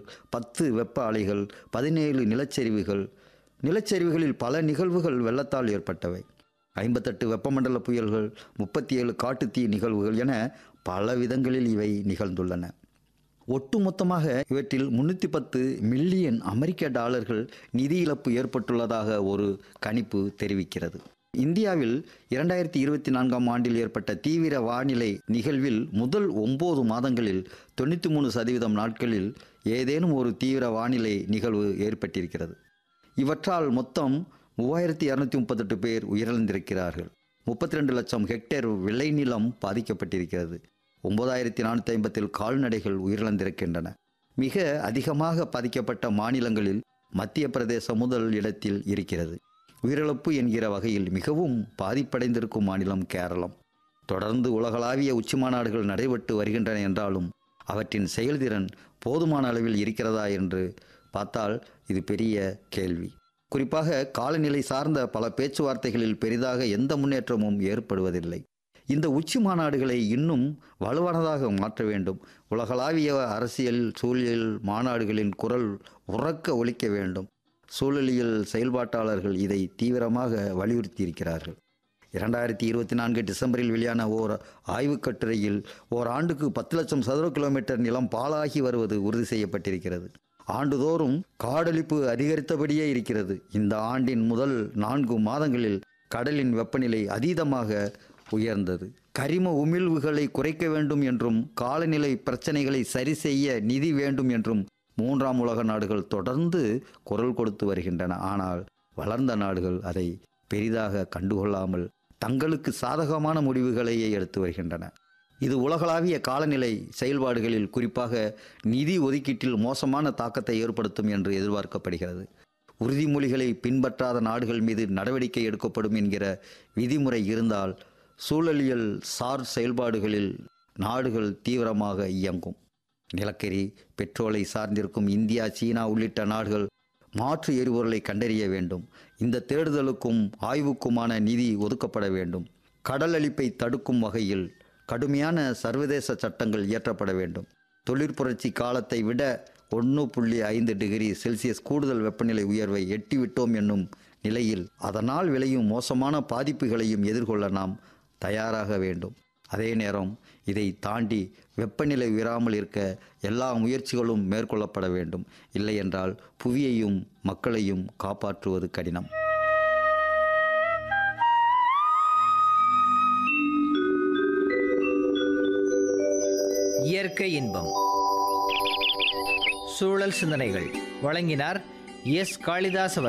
பத்து வெப்ப அலைகள் பதினேழு நிலச்சரிவுகள் நிலச்சரிவுகளில் பல நிகழ்வுகள் வெள்ளத்தால் ஏற்பட்டவை ஐம்பத்தெட்டு வெப்பமண்டல புயல்கள் முப்பத்தி ஏழு காட்டுத்தீ நிகழ்வுகள் என பல விதங்களில் இவை நிகழ்ந்துள்ளன ஒட்டுமொத்தமாக இவற்றில் முன்னூற்றி பத்து மில்லியன் அமெரிக்க டாலர்கள் நிதி இழப்பு ஏற்பட்டுள்ளதாக ஒரு கணிப்பு தெரிவிக்கிறது இந்தியாவில் இரண்டாயிரத்தி இருபத்தி நான்காம் ஆண்டில் ஏற்பட்ட தீவிர வானிலை நிகழ்வில் முதல் ஒன்பது மாதங்களில் தொண்ணூற்றி மூணு சதவீதம் நாட்களில் ஏதேனும் ஒரு தீவிர வானிலை நிகழ்வு ஏற்பட்டிருக்கிறது இவற்றால் மொத்தம் மூவாயிரத்தி இரநூத்தி முப்பத்தெட்டு பேர் உயிரிழந்திருக்கிறார்கள் முப்பத்தி ரெண்டு லட்சம் ஹெக்டேர் விளைநிலம் பாதிக்கப்பட்டிருக்கிறது ஒன்பதாயிரத்தி நானூற்றி ஐம்பத்தில் கால்நடைகள் உயிரிழந்திருக்கின்றன மிக அதிகமாக பாதிக்கப்பட்ட மாநிலங்களில் மத்திய பிரதேசம் முதல் இடத்தில் இருக்கிறது உயிரிழப்பு என்கிற வகையில் மிகவும் பாதிப்படைந்திருக்கும் மாநிலம் கேரளம் தொடர்ந்து உலகளாவிய உச்சிமாநாடுகள் நடைபெற்று வருகின்றன என்றாலும் அவற்றின் செயல்திறன் போதுமான அளவில் இருக்கிறதா என்று பார்த்தால் இது பெரிய கேள்வி குறிப்பாக காலநிலை சார்ந்த பல பேச்சுவார்த்தைகளில் பெரிதாக எந்த முன்னேற்றமும் ஏற்படுவதில்லை இந்த உச்சி மாநாடுகளை இன்னும் வலுவானதாக மாற்ற வேண்டும் உலகளாவிய அரசியல் சூழலியல் மாநாடுகளின் குரல் உறக்க ஒலிக்க வேண்டும் சூழலியல் செயல்பாட்டாளர்கள் இதை தீவிரமாக வலியுறுத்தியிருக்கிறார்கள் இரண்டாயிரத்தி இருபத்தி நான்கு டிசம்பரில் வெளியான ஓர் ஆய்வுக் கட்டுரையில் ஓர் ஆண்டுக்கு பத்து லட்சம் சதுர கிலோமீட்டர் நிலம் பாழாகி வருவது உறுதி செய்யப்பட்டிருக்கிறது ஆண்டுதோறும் காடழிப்பு அதிகரித்தபடியே இருக்கிறது இந்த ஆண்டின் முதல் நான்கு மாதங்களில் கடலின் வெப்பநிலை அதீதமாக உயர்ந்தது கரிம உமிழ்வுகளை குறைக்க வேண்டும் என்றும் காலநிலை பிரச்சனைகளை சரி செய்ய நிதி வேண்டும் என்றும் மூன்றாம் உலக நாடுகள் தொடர்ந்து குரல் கொடுத்து வருகின்றன ஆனால் வளர்ந்த நாடுகள் அதை பெரிதாக கண்டுகொள்ளாமல் தங்களுக்கு சாதகமான முடிவுகளையே எடுத்து வருகின்றன இது உலகளாவிய காலநிலை செயல்பாடுகளில் குறிப்பாக நிதி ஒதுக்கீட்டில் மோசமான தாக்கத்தை ஏற்படுத்தும் என்று எதிர்பார்க்கப்படுகிறது உறுதிமொழிகளை பின்பற்றாத நாடுகள் மீது நடவடிக்கை எடுக்கப்படும் என்கிற விதிமுறை இருந்தால் சூழலியல் சார் செயல்பாடுகளில் நாடுகள் தீவிரமாக இயங்கும் நிலக்கரி பெட்ரோலை சார்ந்திருக்கும் இந்தியா சீனா உள்ளிட்ட நாடுகள் மாற்று எரிபொருளை கண்டறிய வேண்டும் இந்த தேடுதலுக்கும் ஆய்வுக்குமான நிதி ஒதுக்கப்பட வேண்டும் கடல் அழிப்பை தடுக்கும் வகையில் கடுமையான சர்வதேச சட்டங்கள் இயற்றப்பட வேண்டும் தொழிற்புரட்சி காலத்தை விட ஒன்று புள்ளி ஐந்து டிகிரி செல்சியஸ் கூடுதல் வெப்பநிலை உயர்வை எட்டிவிட்டோம் என்னும் நிலையில் அதனால் விளையும் மோசமான பாதிப்புகளையும் எதிர்கொள்ள நாம் தயாராக வேண்டும் அதே நேரம் இதை தாண்டி வெப்பநிலை உயராமல் இருக்க எல்லா முயற்சிகளும் மேற்கொள்ளப்பட வேண்டும் இல்லையென்றால் புவியையும் மக்களையும் காப்பாற்றுவது கடினம் இயற்கை இன்பம் சூழல் சிந்தனைகள் வழங்கினார் எஸ் காளிதாஸ் அவர்